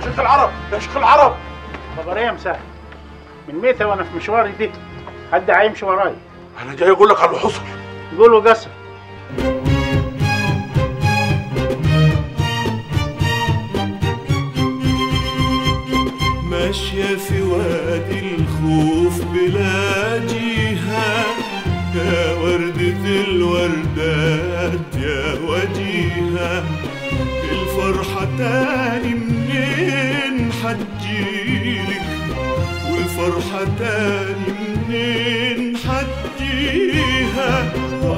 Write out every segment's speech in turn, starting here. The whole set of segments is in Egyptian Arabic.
شيخ العرب يا شيخ العرب خبر ايه يا مساعد من متى وانا في مشواري دي حد هيمشي ورايا انا جاي اقول لك على اللي حصل قولوا قصر ماشية في وادي الخوف بلا جهة يا وردة الوردات يا وجيهة الفرحة تاني منين حتجيلك والفرحة تاني منين حتجيها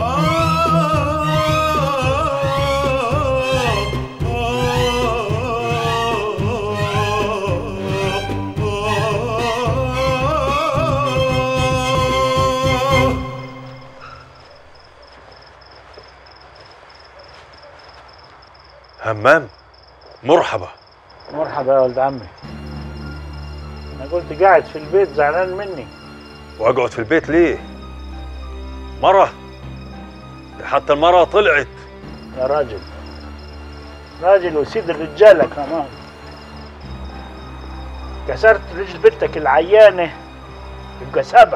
همام مرحبا مرحبا يا ولد عمي انا قلت قاعد في البيت زعلان مني واقعد في البيت ليه مرة ده حتى المرة طلعت يا راجل راجل وسيد الرجاله كمان كسرت رجل بنتك العيانه يبقى سبع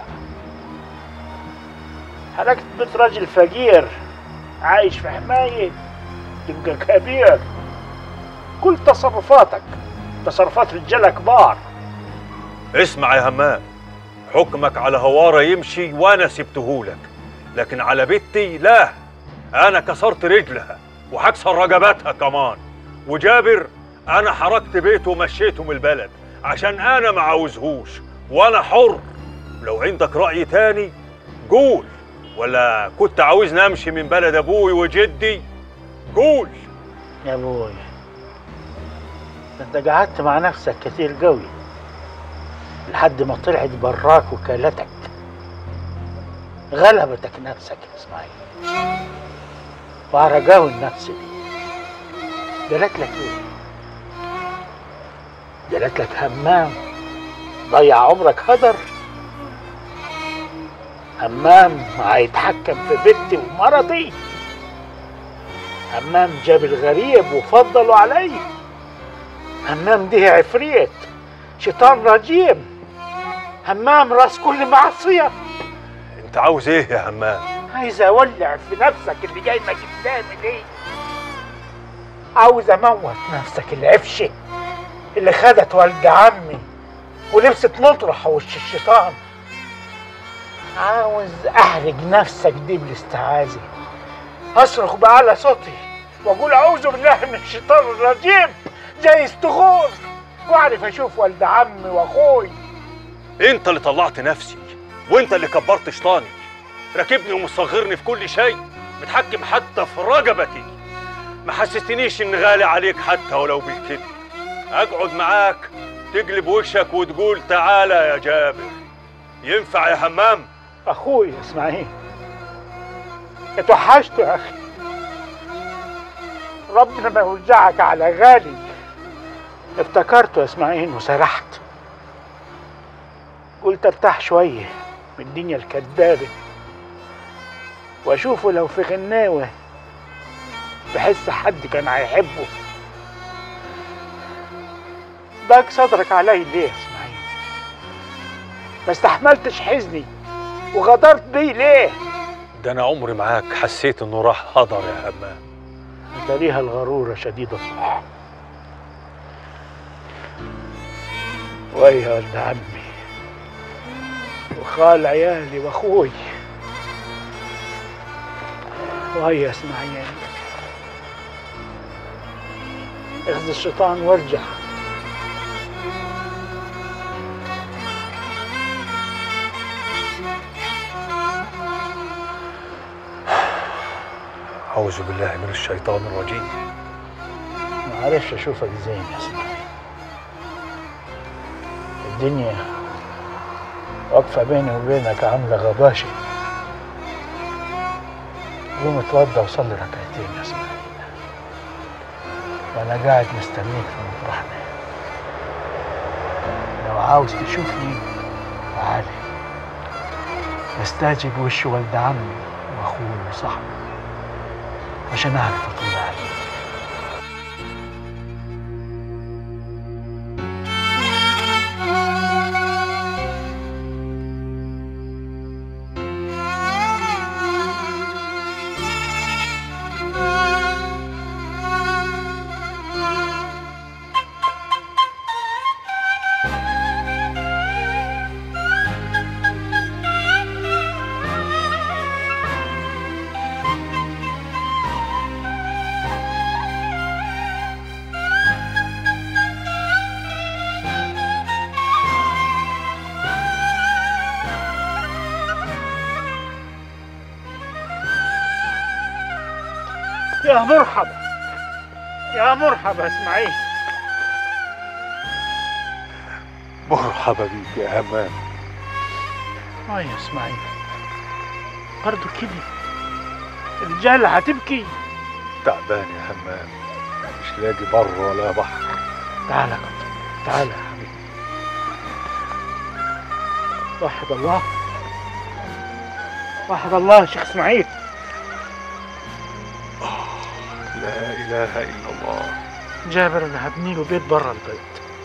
حركت بيت راجل فقير عايش في حمايه تبقى كبير كل تصرفاتك تصرفات رجاله كبار اسمع يا همام حكمك على هوارة يمشي وانا سبتهولك لكن على بنتي لا انا كسرت رجلها وهكسر رقبتها كمان وجابر انا حركت بيته ومشيته من البلد عشان انا ما عاوزهوش وانا حر لو عندك رأي تاني قول ولا كنت عاوزني امشي من بلد ابوي وجدي قول يا ابوي انت قعدت مع نفسك كتير قوي لحد ما طلعت براك وكالتك غلبتك نفسك يا اسماعيل وعرقاوي النفس دي قالت لك ايه قالت لك همام ضيع عمرك هدر همام هيتحكم في بنتي ومرضي همام جاب الغريب وفضله علي همام ده عفريت شيطان رجيم همام راس كل معصية انت عاوز ايه يا همام عايز اولع في نفسك اللي جايبك قدامي دي عاوز اموت نفسك العفشة اللي خدت والد عمي ولبست مطرح وش الشيطان عاوز احرج نفسك دي بالاستعاذة اصرخ بأعلى صوتي واقول اعوذ بالله من الشيطان الرجيم جاي استغوث واعرف اشوف والد عمي واخوي انت اللي طلعت نفسي وانت اللي كبرت شيطاني راكبني ومصغرني في كل شيء متحكم حتى في رقبتي ما حسستنيش ان غالي عليك حتى ولو بالكذب اقعد معاك تقلب وشك وتقول تعالى يا جابر ينفع يا همام اخوي يا اسماعيل اتوحشت يا اخي ربنا ما يوزعك على غالي افتكرته يا اسماعيل وسرحت قلت ارتاح شويه من الدنيا الكدابه واشوفه لو في غناوه بحس حد كان هيحبه ضاق صدرك علي ليه يا اسماعيل ما استحملتش حزني وغدرت بيه ليه ده انا عمري معاك حسيت انه راح هدر يا همام تريها الغرورة شديد الصح ويا ولد عمي وخال عيالي واخوي وهيا اسماعيل اخذ الشيطان وارجع اعوذ بالله من الشيطان الرجيم ما عرفش اشوفك زين يا اسماعيل الدنيا واقفة بيني وبينك عاملة غباشة قوم اتوضى وصلي ركعتين يا اسماعيل وانا قاعد مستنيك في مطرحنا لو عاوز تشوفني تعالي استاجب وش ولد عمي واخوي وصاحبي عشان اعرف اطلع عليك يا مرحبا يا مرحبا اسماعيل مرحبا بيك يا همام اه يا اسماعيل برضه كده الرجالة هتبكي تعبان يا همام مش لاقي بر ولا بحر تعالى يا قطر تعالى يا حبيبي وحد الله وحد الله يا شيخ اسماعيل لا اله الا الله جابر انا هبني له بيت برا البلد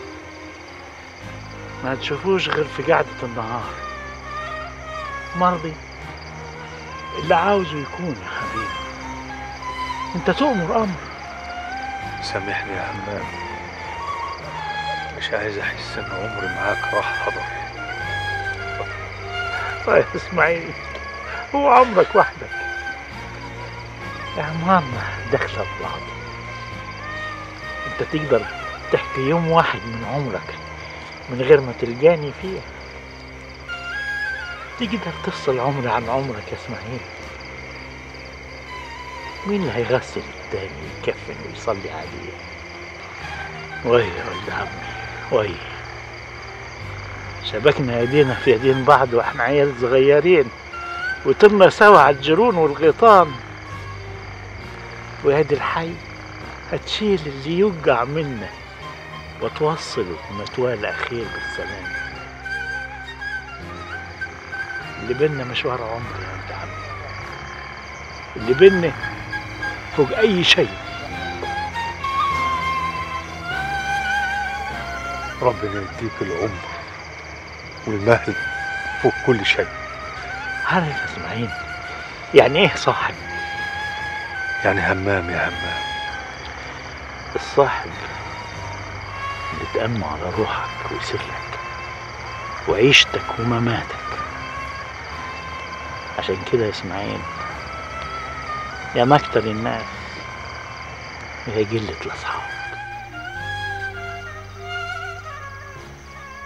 ما تشوفوش غير في قعدة النهار مرضي اللي عاوزه يكون يا حبيبي انت تؤمر امر سامحني يا همام مش عايز احس ان عمري معاك راح هدر طيب اسماعيل هو عمرك وحدك يا عمارنا داخلة ببعض انت تقدر تحكي يوم واحد من عمرك من غير ما تلقاني فيه تقدر تفصل عمري عن عمرك يا اسماعيل مين اللي هيغسل التاني يكفن ويصلي عليه وي يا ولد عمي وي شبكنا ايدينا في ايدين بعض واحنا عيال صغيرين وطرنا سوا على الجرون والغيطان ويد الحي هتشيل اللي يوجع منا وتوصله متوال اخير بالسلام اللي بينا مشوار عمر يا ولد عمي اللي بينا فوق اي شيء ربنا يديك العمر والمهل فوق كل شيء عارف يا اسماعيل يعني ايه صاحب يعني همام يا همام الصاحب اللي تأمن على روحك وسرك وعيشتك ومماتك عشان كده يا اسماعيل يا مكتر الناس يا قلة الأصحاب